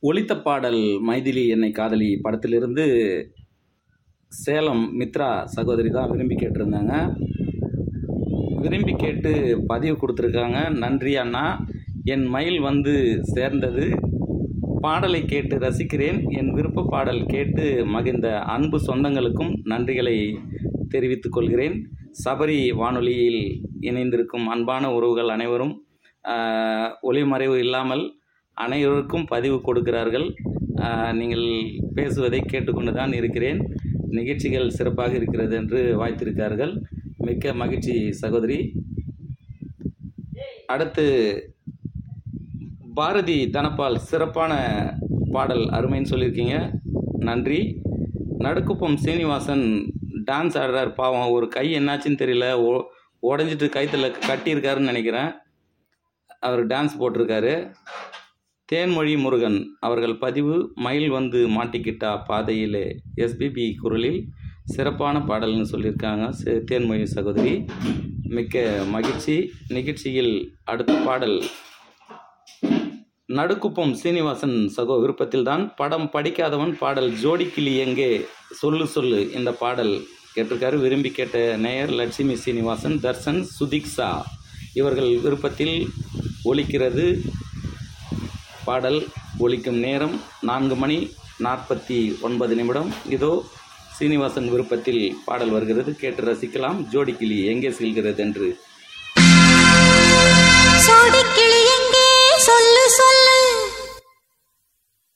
ஒலித்த பாடல் மைதிலி என்னை காதலி படத்திலிருந்து சேலம் மித்ரா சகோதரி தான் விரும்பி கேட்டிருந்தாங்க விரும்பி கேட்டு பதிவு கொடுத்துருக்காங்க நன்றி அண்ணா என் மயில் வந்து சேர்ந்தது பாடலை கேட்டு ரசிக்கிறேன் என் விருப்ப பாடல் கேட்டு மகிழ்ந்த அன்பு சொந்தங்களுக்கும் நன்றிகளை தெரிவித்துக் கொள்கிறேன் சபரி வானொலியில் இணைந்திருக்கும் அன்பான உறவுகள் அனைவரும் ஆஹ், ஒளிமறைவு இல்லாமல் அனைவருக்கும் பதிவு கொடுக்கிறார்கள் ஆஹ், நீங்கள் பேசுவதை கேட்டுக்கொண்டு தான் இருக்கிறேன் நிகழ்ச்சிகள் சிறப்பாக இருக்கிறது என்று வாய்த்திருக்கார்கள் மிக்க மகிழ்ச்சி சகோதரி அடுத்து பாரதி தனபால் சிறப்பான பாடல் அருமைன்னு சொல்லியிருக்கீங்க நன்றி நடுக்குப்பம் சீனிவாசன் டான்ஸ் ஆடுறார் பாவம் ஒரு கை என்னாச்சுன்னு தெரியல ஓ உடஞ்சிட்டு கைத்தில் கட்டியிருக்காருன்னு நினைக்கிறேன் அவர் டான்ஸ் போட்டிருக்காரு தேன்மொழி முருகன் அவர்கள் பதிவு மயில் வந்து மாட்டிக்கிட்டா பாதையிலே எஸ்பிபி குரலில் சிறப்பான பாடல்னு சொல்லியிருக்காங்க சே- தேன்மொழி சகோதரி மிக்க மகிழ்ச்சி நிகழ்ச்சியில் அடுத்த பாடல் நடுக்குப்பம் சீனிவாசன் சகோ விருப்பத்தில்தான் படம் படிக்காதவன் பாடல் ஜோடி கிளி எங்கே சொல்லு சொல்லு இந்த பாடல் கேட்டிருக்காரு விரும்பி கேட்ட நேயர் லட்சுமி சீனிவாசன் தர்சன் சுதிக்ஷா இவர்கள் விருப்பத்தில் ஒலிக்கிறது பாடல் ஒலிக்கும் நேரம் நான்கு மணி நாற்பத்தி ஒன்பது நிமிடம் இதோ சீனிவாசன் விருப்பத்தில் பாடல் வருகிறது கேட்டு ரசிக்கலாம் ஜோடி கிளி எங்கே செல்கிறது என்று சோடிக்கிளி